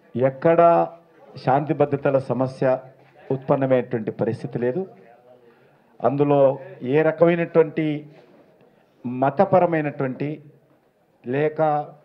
ఎక్కడ శాంతి భద్రతల సమస్య ఉత్పన్నమైనటువంటి పరిస్థితి లేదు అందులో ఏ రకమైనటువంటి మతపరమైనటువంటి లేక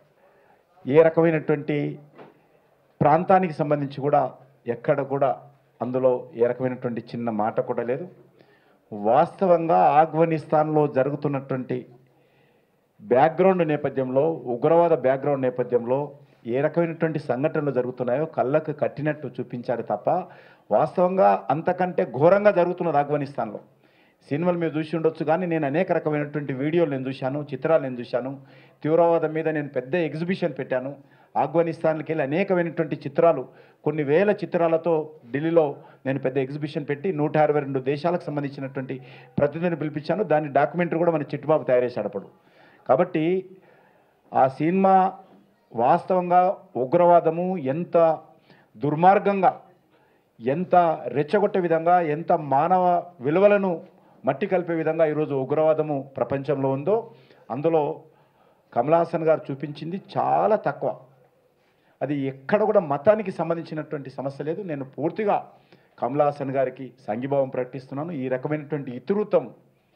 ఏ రకమైనటువంటి ప్రాంతానికి సంబంధించి కూడా ఎక్కడ కూడా అందులో ఏ రకమైనటువంటి చిన్న మాట కూడా లేదు వాస్తవంగా ఆఫ్ఘనిస్తాన్లో జరుగుతున్నటువంటి బ్యాక్గ్రౌండ్ నేపథ్యంలో ఉగ్రవాద బ్యాక్గ్రౌండ్ నేపథ్యంలో ఏ రకమైనటువంటి సంఘటనలు జరుగుతున్నాయో కళ్ళకు కట్టినట్టు చూపించారు తప్ప వాస్తవంగా అంతకంటే ఘోరంగా జరుగుతున్నది ఆఫ్ఘనిస్తాన్లో సినిమాలు మీరు చూసి ఉండొచ్చు కానీ నేను అనేక రకమైనటువంటి వీడియోలు నేను చూశాను చిత్రాలు నేను చూశాను తీవ్రవాదం మీద నేను పెద్ద ఎగ్జిబిషన్ పెట్టాను ఆఫ్ఘనిస్తాన్కి వెళ్ళి అనేకమైనటువంటి చిత్రాలు కొన్ని వేల చిత్రాలతో ఢిల్లీలో నేను పెద్ద ఎగ్జిబిషన్ పెట్టి నూట అరవై రెండు దేశాలకు సంబంధించినటువంటి ప్రతినిధిని పిలిపించాను దాని డాక్యుమెంటరీ కూడా మన చిట్టుబాబు తయారు చేశాడు అప్పుడు కాబట్టి ఆ సినిమా వాస్తవంగా ఉగ్రవాదము ఎంత దుర్మార్గంగా ఎంత రెచ్చగొట్టే విధంగా ఎంత మానవ విలువలను మట్టి కలిపే విధంగా ఈరోజు ఉగ్రవాదము ప్రపంచంలో ఉందో అందులో కమలాసన్ గారు చూపించింది చాలా తక్కువ అది ఎక్కడ కూడా మతానికి సంబంధించినటువంటి సమస్య లేదు నేను పూర్తిగా కమలాసన్ గారికి సంఘీభావం ప్రకటిస్తున్నాను ఈ రకమైనటువంటి ఇతివృత్తం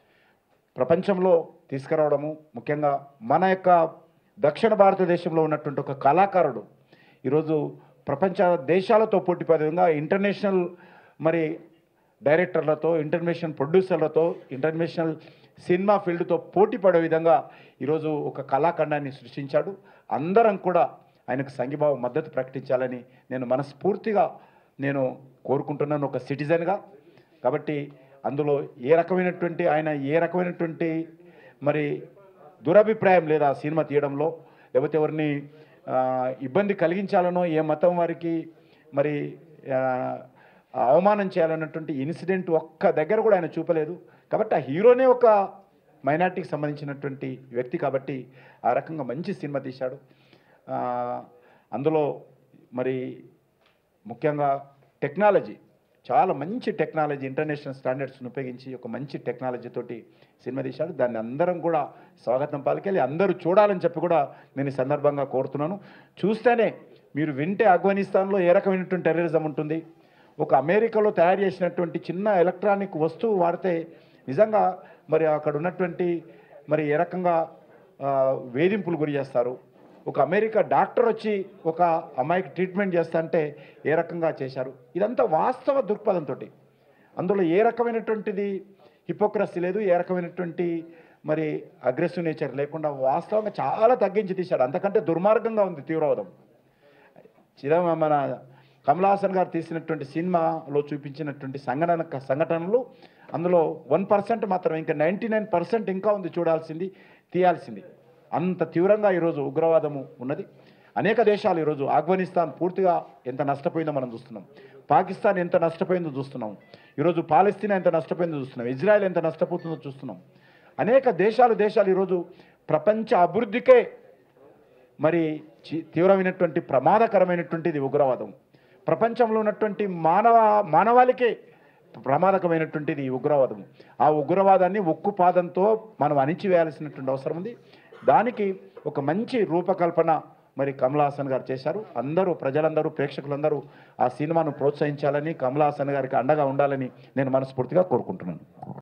ప్రపంచంలో తీసుకురావడము ముఖ్యంగా మన యొక్క దక్షిణ భారతదేశంలో ఉన్నటువంటి ఒక కళాకారుడు ఈరోజు ప్రపంచ దేశాలతో పోటీ పడే విధంగా ఇంటర్నేషనల్ మరి డైరెక్టర్లతో ఇంటర్నేషనల్ ప్రొడ్యూసర్లతో ఇంటర్నేషనల్ సినిమా ఫీల్డ్తో పోటీ పడే విధంగా ఈరోజు ఒక కళాఖండాన్ని సృష్టించాడు అందరం కూడా ఆయనకు సంఘీభావం మద్దతు ప్రకటించాలని నేను మనస్ఫూర్తిగా నేను కోరుకుంటున్నాను ఒక సిటిజన్గా కాబట్టి అందులో ఏ రకమైనటువంటి ఆయన ఏ రకమైనటువంటి మరి దురభిప్రాయం లేదా ఆ సినిమా తీయడంలో లేకపోతే ఎవరిని ఆ, ఇబ్బంది కలిగించాలనో ఏ మతం వారికి మరి ఆ, అవమానం చేయాలన్నటువంటి ఇన్సిడెంట్ ఒక్క దగ్గర కూడా ఆయన చూపలేదు కాబట్టి ఆ హీరోనే ఒక మైనార్టీకి సంబంధించినటువంటి వ్యక్తి కాబట్టి ఆ రకంగా మంచి సినిమా తీశాడు ఆ, అందులో మరి ముఖ్యంగా టెక్నాలజీ చాలా మంచి టెక్నాలజీ ఇంటర్నేషనల్ స్టాండర్డ్స్ని ఉపయోగించి ఒక మంచి టెక్నాలజీ తోటి సినిమా తీశాడు దాన్ని అందరం కూడా స్వాగతం పలికెళ్ళి అందరూ చూడాలని చెప్పి కూడా నేను ఈ సందర్భంగా కోరుతున్నాను చూస్తేనే మీరు వింటే ఆఫ్ఘనిస్తాన్లో ఏ రకమైనటువంటి టెర్రరిజం ఉంటుంది ఒక అమెరికాలో తయారు చేసినటువంటి చిన్న ఎలక్ట్రానిక్ వస్తువు వాడితే నిజంగా మరి అక్కడ ఉన్నటువంటి మరి ఏ రకంగా ఆ, వేధింపులు గురి చేస్తారు ఒక అమెరికా డాక్టర్ వచ్చి ఒక అమ్మాయికి ట్రీట్మెంట్ చేస్తా అంటే ఏ రకంగా చేశారు ఇదంతా వాస్తవ దృక్పథంతో అందులో ఏ రకమైనటువంటిది హిపోక్రసీ లేదు ఏ రకమైనటువంటి మరి అగ్రెసివ్ నేచర్ లేకుండా వాస్తవంగా చాలా తగ్గించి తీశాడు అంతకంటే దుర్మార్గంగా ఉంది తీవ్రవాదం చిరం మన కమలాసన్ గారు తీసినటువంటి సినిమాలో చూపించినటువంటి సంఘటన సంఘటనలు అందులో వన్ పర్సెంట్ మాత్రం ఇంకా నైంటీ నైన్ పర్సెంట్ ఇంకా ఉంది చూడాల్సింది తీయాల్సింది అంత తీవ్రంగా ఈరోజు ఉగ్రవాదము ఉన్నది అనేక దేశాలు ఈరోజు ఆఫ్ఘనిస్తాన్ పూర్తిగా ఎంత నష్టపోయిందో మనం చూస్తున్నాం పాకిస్తాన్ ఎంత నష్టపోయిందో చూస్తున్నాం ఈరోజు పాలస్తీనా ఎంత నష్టపోయిందో చూస్తున్నాం ఇజ్రాయెల్ ఎంత నష్టపోతుందో చూస్తున్నాం అనేక దేశాలు దేశాలు ఈరోజు ప్రపంచ అభివృద్ధికే మరి చి- తీవ్రమైనటువంటి ప్రమాదకరమైనటువంటిది ఉగ్రవాదం ప్రపంచంలో ఉన్నటువంటి మానవ మానవాళికే ప్రమాదకమైనటువంటిది ఈ ఉగ్రవాదం ఆ ఉగ్రవాదాన్ని ఉక్కు పాదంతో మనం అణిచివేయాల్సినటువంటి అవసరం ఉంది దానికి ఒక మంచి రూపకల్పన మరి కమల్ హాసన్ గారు చేశారు అందరూ ప్రజలందరూ ప్రేక్షకులందరూ ఆ సినిమాను ప్రోత్సహించాలని కమల్ హాసన్ గారికి అండగా ఉండాలని నేను మనస్ఫూర్తిగా కోరుకుంటున్నాను